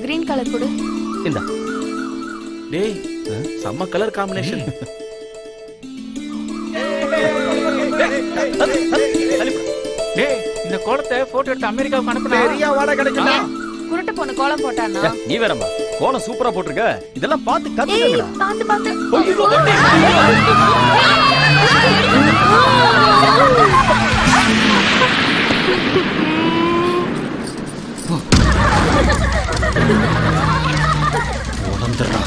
Green colour கொடு இந்த டேய் செம்ம கலர் காம்பினேஷன் டேய் இந்த கோலத்தை போட்டோ எடுத்து அமெரிக்காவுக்கு அனுப்புனா பெரிய வாடகை கிடைக்குமா குருட்டு பொண்ணு கோலம் போட்டானா ஏ, நீ வேறம்மா கோலம் சூப்பரா போட்டிருக்க இதெல்லாம் பார்த்து ஏய் கத்துக்கங்கடா பாத்து பாத்து உடந்துடுறா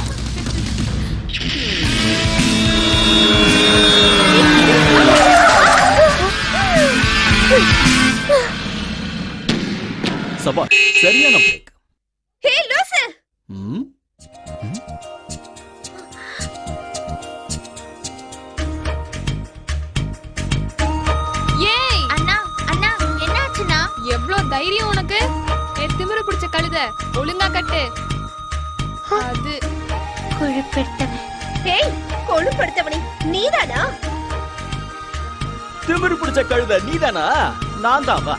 சபா சரியான பிரேக் ஹே லூசு ம் ஏய் அண்ணா அண்ணா என்னாச்சுண்ணா எவ்ளோ தைரியம் உனக்கு ஏ திமிரு பிடிச்ச கழுத ஒழுங்கா கட்டு அது கொழுப்படுத்தவன் ஹேய் கொழுப்படுத்தவனே நீதானா திமிரு பிடிச்ச கழுத நீதானா நான் தான் வா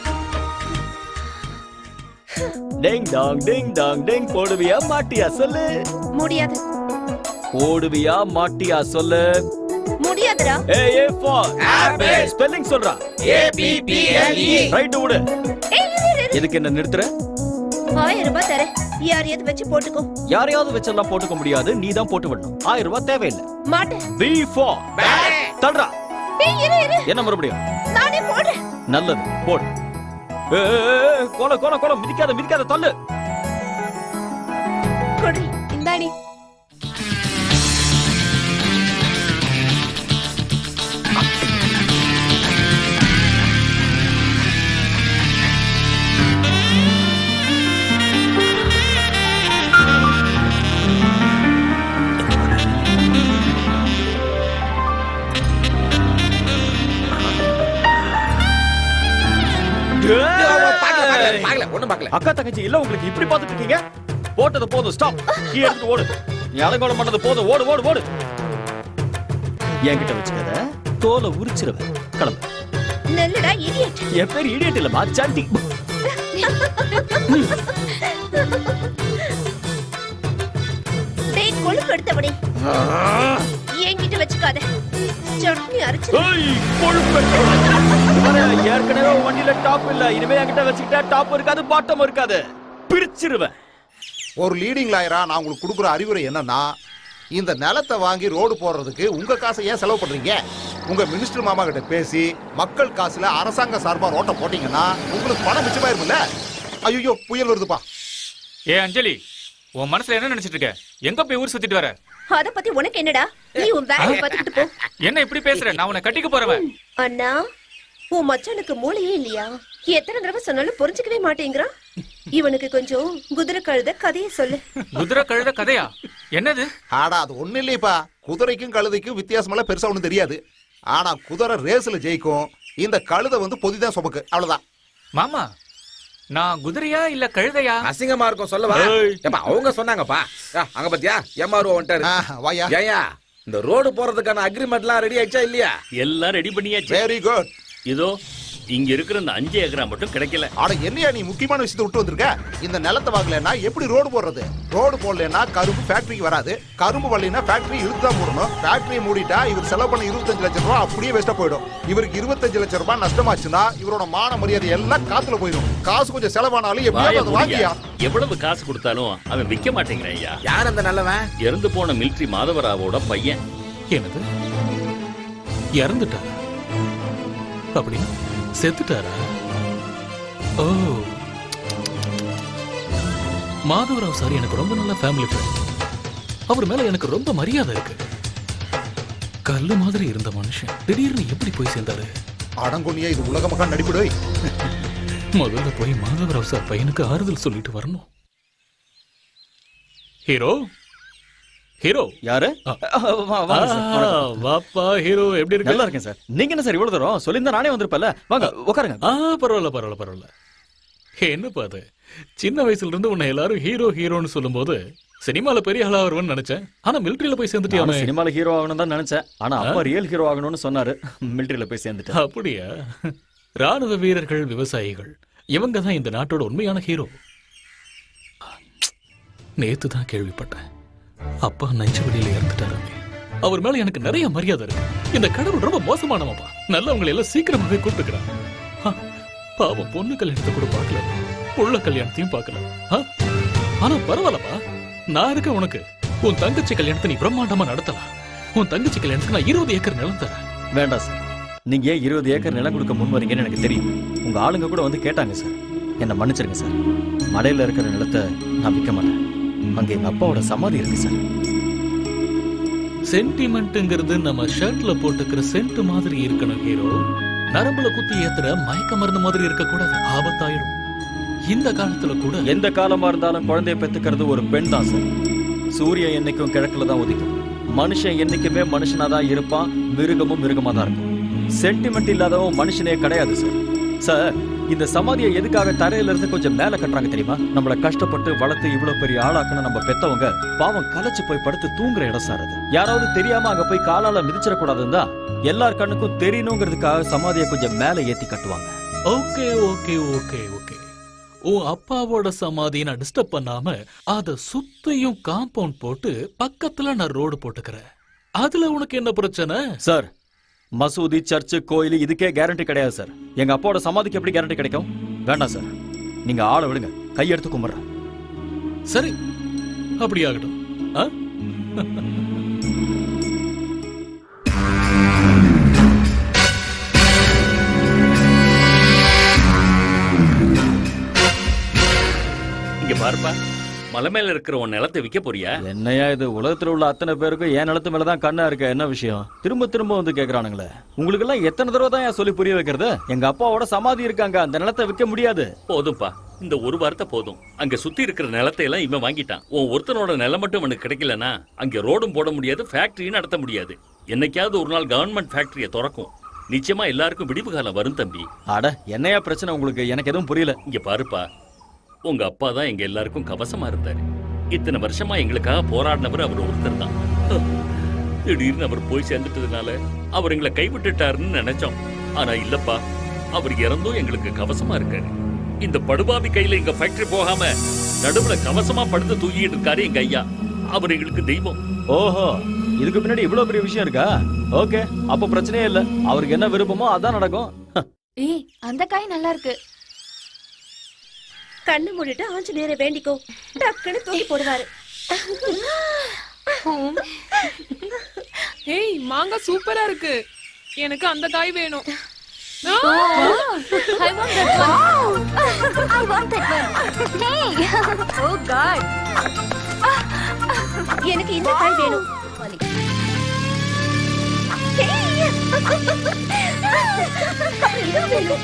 டேங் டாங் டேங் டாங் டேங் போடுவியா மாட்டியா சொல்லு முடியாது போடுவியா மாட்டியா சொல்லு முடியாதுடா ஏ ஏ ஃபார் ஆப்பிள் ஸ்பெல்லிங் சொல்றா A P P L E right விடு ஏய் இரு, இரு, இரு. எதுக்கு என்ன நிறுத்துற ஆயிரம் ரூபாய் தரேன் யாரையாவது வச்சு போட்டுக்கோ யாரையாவது வச்செல்லாம் போட்டுக்க முடியாது நீ தான் போட்டு விடணும் ஆயிரம் ரூபாய் தேவையில்லை மாட்டேன் பி ஃபார் தள்ளுறா ஏய் இரு இரு என்ன மறுபடியும் நானே போடுறேன் நல்லது போடு ஏ, ஏ, ஏ, கோல கோல கோல மிதிக்காத மிதிக்காத தள்ளு கொடு இந்தாடி பாக்கல பாக்கல ஏய். பாக்கல ஒண்ணும் பாக்கல அக்கா தங்கச்சி இல்ல உங்களுக்கு இப்படி பாத்துட்டு இருக்கீங்க போட்டது போதும் ஸ்டாப் கீ எடுத்து ஓடு நீ அலங்கோலம் பண்ணது போதும் ஓடு ஓடு ஓடு என்கிட்ட வச்சுக்காத தோலை உரிச்சிருவேன் கிளம்பு நெல்லுடா இடியட் என் பேர் இடியட் இல்லம்மா சாண்டி டேய் கொழுப்படுத்தவனே என்கிட்ட வச்சுக்காத சட்னி அரைச்சு ஏய், கொழுப்பு. இவனே, ஏற்கனவே உன் வண்டியில டாப் இல்ல இனிமே என்கிட்ட வச்சுக்கிட்டா டாப் இருக்காது பாட்டம் இருக்காது பிரிச்சிருவேன் ஒரு லீடிங் லாயரா நான் உங்களுக்கு கொடுக்குற அறிவுரை என்னன்னா இந்த நிலத்தை வாங்கி ரோடு போடுறதுக்கு உங்க காசை ஏன் செலவு பண்றீங்க உங்க மினிஸ்டர் மாமா கிட்ட பேசி மக்கள் காசுல அரசாங்க சார்பா ரோட்டை போட்டீங்கன்னா உங்களுக்கு பணம் மிச்சமாயிருமில்ல ஐயோ புயல் வருதுப்பா ஏ அஞ்சலி உன் மனசுல என்ன நினைச்சிட்டு இருக்க எங்க போய் ஊர் சுத்திட்டு வர அத பத்தி உனக்கு என்னடா நீ உன் வேலையை பார்த்துக்கிட்டு போ என்ன இப்படி பேசுற நான் உன்னை கட்டிக்க போறவன் அண்ணா உன் மச்சானுக்கு மூளையே இல்லையா எத்தனை தடவை சொன்னாலும் புரிஞ்சுக்கவே மாட்டேங்கிறான் இவனுக்கு கொஞ்சம் குதிரை கழுத கதையை சொல்லு குதிரை கழுத கதையா என்னது ஆடா அது ஒண்ணு இல்லையப்பா குதிரைக்கும் கழுதைக்கும் வித்தியாசமெல்லாம் பெருசா ஒண்ணும் தெரியாது ஆனா குதிரை ரேஸ்ல ஜெயிக்கும் இந்த கழுதை வந்து பொதிதான் சுமக்கு அவ்வளவுதான் மாமா நான் குதிரையா இல்ல கழுதையா அசிங்கமா இருக்கும் சொல்லவா ஏய். ஏப்பா அவங்க சொன்னாங்கப்பா ஆ, அங்க பாத்தியா எம்ஆர்ஓ வந்துட்டாரு ஆ, வாயா ஏயா இந்த ரோடு போறதுக்கான அக்ரிமெண்ட்லாம் ரெடி ஆயிடுச்சா இல்லையா எல்லாம் ரெடி பண்ணியாச்சு வெரி குட் இதோ இங்க இருக்கிற இந்த அஞ்சு ஏக்கரா மட்டும் கிடைக்கல ஆனா என்னையா நீ முக்கியமான விஷயத்தை விட்டு வந்திருக்க இந்த நிலத்தை வாங்கலைன்னா எப்படி ரோடு போடுறது ரோடு போடலைன்னா கரும்பு ஃபேக்டரிக்கு வராது கரும்பு வரலைன்னா ஃபேக்டரி இழுத்து தான் மூடணும் ஃபேக்டரியை மூடிட்டா இவர் செலவு பண்ண இருபத்தஞ்சு லட்சம் ரூபாய் அப்படியே வேஸ்டா போயிடும் இவருக்கு இருபத்தஞ்சு லட்சம் ரூபாய் நஷ்டமாச்சுன்னா இவரோட மான மரியாதை எல்லாம் காத்துல போயிடும் காசு கொஞ்சம் செலவானாலும் வாயை எப்படியாவது அதை வாங்கியா மூடியா. எவ்வளவு காசு கொடுத்தாலும் அவன் விக்க மாட்டேங்கிறான் ஐயா யார் அந்த நல்லவன் இறந்து போன மிலிட்ரி மாதவராவோட பையன் என்னது இறந்துட்டாரா அப்படின்னா செத்துட்டாரா ஓ மாதவராவ் சார் எனக்கு ரொம்ப நல்ல ஃபேமிலி ஃப்ரெண்ட் அவர் மேல எனக்கு ரொம்ப மரியாதை இருக்கு கல்லு மாதிரி இருந்த மனுஷன் திடீர்னு எப்படி போய் சேர்ந்தாரு அடங்கொன்னியா இது உலக மகா நடிப்புடை முதல்ல போய் மாதவராவ் சார் பையனுக்கு ஆறுதல் சொல்லிட்டு வரணும் ஹீரோ ஹீரோ யாரு ஆ. வா- வாங்க சார், ஆ, வணக்கம். வாப்பா ஹீரோ எப்படி இருக்கு நல்லா இருக்கேன் சார் நீங்க என்ன சார் இவ்வளவு தூரம் சொல்லியிருந்தா நானே வந்திருப்பேன்ல வாங்க உட்காருங்க ஆ பரவாயில்ல பரவாயில்ல பரவாயில்ல என்னப்பா அது சின்ன வயசுல இருந்து உன்னை எல்லாரும் ஹீரோ ஹீரோன்னு சொல்லும்போது சினிமால பெரிய ஆளா வருவேன்னு நினைச்சேன் ஆனா மிலிட்டரியில போய் சேர்ந்துட்டியாமே நானும் சினிமால ஹீரோ ஆகணும் தான் நினைச்சேன் ஆனா அப்பா ரியல் ஹீரோ ஆகணும்னு சொன்னாரு மிலிட்டரியில போய் சேர்ந்துட்டேன் அப்படியா ராணுவ வீரர்கள் விவசாயிகள் இவங்க தான் இந்த நாட்டோட உண்மையான ஹீரோ நேத்து தான் கேள்விப்பட்டேன் அப்பா நெஞ்சு வெளியில இறந்துட்டாருமே அவர் மேல எனக்கு நிறைய மரியாதை இருக்கு இந்த கடவுள் ரொம்ப மோசமானவப்பா நல்லவங்களை எல்லாம் சீக்கிரமாவே கூப்பிட்டுக்கிறான் ஆ, பாவம் பொண்ணு கல்யாணத்தை கூட பார்க்கல புள்ள கல்யாணத்தையும் பார்க்கல ஆ? ஆனா பரவாயில்லப்பா நான் இருக்க உனக்கு உன் தங்கச்சி கல்யாணத்தை நீ பிரம்மாண்டமா நடத்தலாம் உன் தங்கச்சி கல்யாணத்துக்கு நான் இருபது ஏக்கர் நிலம் தரேன் வேண்டாம் சார் நீங்க ஏன் இருபது ஏக்கர் நிலம் கொடுக்க முன் வரீங்கன்னு எனக்கு தெரியும் உங்க ஆளுங்க கூட வந்து கேட்டாங்க சார் என்னை மன்னிச்சிருங்க சார் மலையில இருக்கிற நிலத்தை நான் விற்க மாட்டேன் அங்க எங்க அப்பாவோட சமாதி இருக்கு சார் சென்டிமெண்ட்ங்கிறது நம்ம ஷர்ட்ல போட்டுக்கிற சென்ட் மாதிரி இருக்கணும் ஹீரோ நரம்புல குத்தி ஏத்துற மயக்க மருந்து மாதிரி இருக்க கூடாது ஆபத்தாயிடும் இந்த காலத்துல கூட எந்த காலமா இருந்தாலும் குழந்தைய பெத்துக்கிறது ஒரு பெண் தான் சார் சூரியன் என்னைக்கும் கிழக்குல தான் உதிக்கும் மனுஷன் என்னைக்குமே மனுஷனா தான் இருப்பான் மிருகமும் மிருகமா தான் இருக்கும் சென்டிமெண்ட் இல்லாதவன் மனுஷனே கிடையாது சார் சார் இந்த சமாதியை எதுக்காக தரையில இருந்து கொஞ்சம் மேல கட்டுறாங்க தெரியுமா நம்மள கஷ்டப்பட்டு வளர்த்து இவ்வளவு பெரிய ஆளாக்குன நம்ம பெத்தவங்க பாவம் கலைச்சு போய் படுத்து தூங்குற இடம் சார் அது யாராவது தெரியாம அங்க போய் காலால மிதிச்சிடக்கூடாதுன்னு தான் எல்லார் கண்ணுக்கும் தெரியணுங்கிறதுக்காக சமாதியை கொஞ்சம் மேல ஏத்தி கட்டுவாங்க ஓகே ஓகே ஓகே ஓகே உன் அப்பாவோட சமாதியை நான் டிஸ்டர்ப் பண்ணாம அத சுத்தியும் காம்பவுண்ட் போட்டு பக்கத்துல நான் ரோடு போட்டுக்கிறேன் அதுல உனக்கு என்ன பிரச்சனை சார் மசூதி சர்ச்சு கோயில் இதுக்கே கேரண்டி கிடையாது சார் எங்க அப்பாவோட சமாதிக்கு எப்படி கேரண்டி கிடைக்கும் வேண்டாம் சார் நீங்க ஆளை விடுங்க கையெடுத்து கும்பிடுறேன் சரி அப்படி ஆகட்டும் ஆ? இங்க பாருப்பா மலை மேல இருக்கிற உன் நிலத்தை விற்க போறியா என்னையா இது உலகத்துல உள்ள அத்தனை பேருக்கும் என் நிலத்து மேலதான் கண்ணா இருக்க என்ன விஷயம் திரும்ப திரும்ப வந்து கேக்குறானுங்களே உங்களுக்கு எல்லாம் எத்தனை தடவை தான் ஏன் சொல்லி புரிய வைக்கிறது எங்க அப்பாவோட சமாதி இருக்காங்க அந்த நிலத்தை விற்க முடியாது போதும்பா இந்த ஒரு வார்த்தை போதும் அங்க சுத்தி இருக்கிற நிலத்தை எல்லாம் இவன் வாங்கிட்டான் உன் ஒருத்தனோட நிலம் மட்டும் அவனுக்கு கிடைக்கலனா அங்க ரோடும் போட முடியாது ஃபேக்டரியும் நடத்த முடியாது என்னைக்காவது ஒரு நாள் கவர்மெண்ட் ஃபேக்டரியை திறக்கும் நிச்சயமா எல்லாருக்கும் விடிவு காலம் வரும் தம்பி அட என்னையா பிரச்சனை உங்களுக்கு எனக்கு எதுவும் புரியல இங்க பாருப்பா உங்க அப்பா தான் எங்க எல்லாருக்கும் கவசமா இருந்தாரு இத்தனை வருஷமா எங்களுக்காக போராடினவர் அவர் ஒருத்தர் தான் திடீர்னு அவர் போய் சேர்ந்துட்டதுனால அவர் எங்களை கைவிட்டுட்டாருன்னு நினைச்சோம் ஆனா இல்லப்பா அவர் இறந்தும் எங்களுக்கு கவசமா இருக்காரு இந்த படுபாவி கையில எங்க ஃபேக்டரி போகாம நடுவுல கவசமா படுத்து தூக்கிட்டு இருக்காரு எங்க ஐயா அவர் எங்களுக்கு தெய்வம் ஓஹோ இதுக்கு பின்னாடி இவ்வளவு பெரிய விஷயம் இருக்கா ஓகே அப்ப பிரச்சனையே இல்ல அவருக்கு என்ன விருப்பமோ அதான் நடக்கும் ஏய் அந்த காய் நல்லா இருக்கு கண்ணு மூடிட்டு ஆஞ்சநேயரை வேண்டிக்கோ டக்குன்னு தூக்கி போடுவாரு ஏய் மாங்காய் சூப்பரா இருக்கு எனக்கு அந்த காய் வேணும் I want that one. I want that one. Hey. Oh God. எனக்கு இந்த காய் வேணும் ஏய். இது வேணும்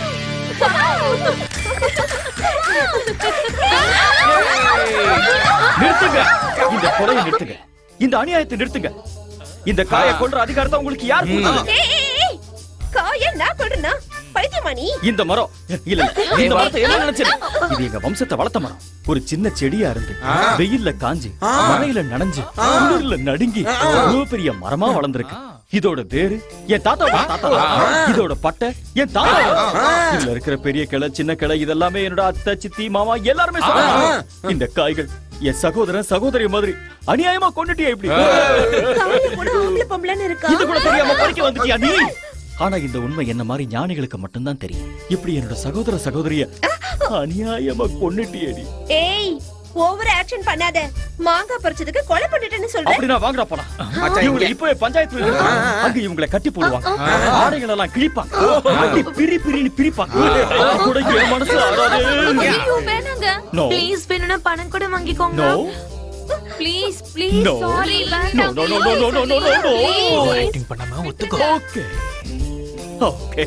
நிறுத்துங்க இந்த கொலையை நிறுத்துங்க இந்த அநியாயத்தை நிறுத்துங்க இந்த காயை கொன்ற அதிகாரத்தை உங்களுக்கு யார் கொடுத்தது? ஏய், ஏய், ஏய். காய நான் கொள்றேனா பைத்தியமா நீ இந்த மரம் இல்ல இல்ல இந்த மரத்தை என்ன நினைச்சது இது எங்க வம்சத்தை வளர்த்த மரம் ஒரு சின்ன செடியா இருந்து வெயில்ல காஞ்சி மழையில நனைஞ்சு குளிர்ல நடுங்கி இவ்வளவு பெரிய மரமா வளர்ந்திருக்கு இதோட வேரு என் தாத்தாவோட தாத்தா இதோட பட்டை என் தாத்தா இதுல இருக்கிற பெரிய கிளை சின்ன கிளை இதெல்லாமே என்னோட அத்தை சித்தி மாமா எல்லாருமே சொன்னாங்க இந்த காய்கள் என் சகோதரன் சகோதரி மாதிரி அநியாயமா கொண்டுட்டியா இப்படி காய கூட ஆம்பளை பொம்பளைன்னு இருக்கா இது கூட தெரியாம பறிக்க வந்துட்டியா நீ ஆனா இந்த உண்மை என்ன மாதிரி ஞானிகளுக்கு மட்டும்தான் தெரியும் இப்படி என்னோட சகோதர சகோதரிய அநியாயமா கொன்னுட்டியே நீ ஏய் ஓவர் ஆக்ஷன் பண்ணாத மாங்காய் பறிச்சதுக்கு கொலை பண்ணிட்டேன்னு சொல்றேன் அப்படி நான் வாங்குறா போலாம் இவங்களை இப்பவே பஞ்சாயத்து அங்க இவங்களை கட்டி போடுவாங்க ஆடைகள் எல்லாம் கிழிப்பாங்க அடி பிரி பிரின்னு பிரிப்பாங்க அது கூட என் மனசு ஆறாது ஐயோ வேணாங்க No. ப்ளீஸ் வேணும்னா பணம் கூட வாங்கிக்கோங்க no please please No. Sorry No, no, no, no, no, no, no, no, no. Acting பண்ணாம ஒத்துக்கோ ஓகே ஓகே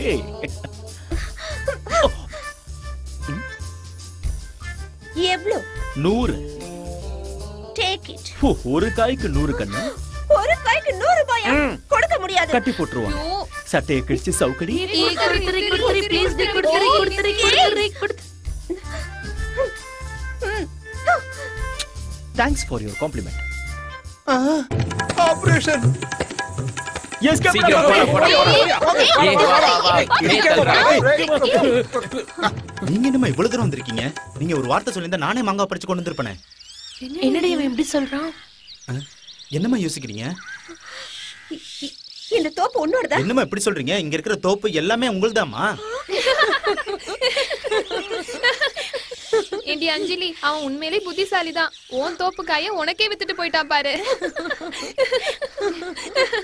எவ்வளவு நூறு டேக் இட் ஹோ, ஒரு காய்க்கு நூறு கண்ணு ஒரு காய்க்கு நூறு ரூபாயா கொடுக்க முடியாது கட்டி போட்டுருவாங்க சட்டையை கிழிச்சு சவுக்கடி கொடுத்துரு கொடுத்துரு ப்ளீஸ் கொடுத்துரு கொடுத்துரு கொடுத்துரு கொடுத்துரு thanks for your compliment operation நீங்க என்னமா இவ்வளவு தூரம் வந்திருக்கீங்க நீங்க ஒரு வார்த்தை சொல்லியிருந்தா நானே மாங்காய் பறிச்சு கொண்டு வந்திருப்பேனே என்னடி அவன் எப்படி சொல்றான் என்னம்மா யோசிக்கிறீங்க இ- இ- இந்த தோப்பு உன்னோடதா என்னம்மா இப்படி சொல்றீங்க இங்க இருக்கிற தோப்பு எல்லாமே உங்களுதாம்மா ஏண்டி அஞ்சலி அவன் உண்மையிலே புத்திசாலி தான் உன் தோப்பு காய உனக்கே வித்துட்டு போயிட்டான் பாரு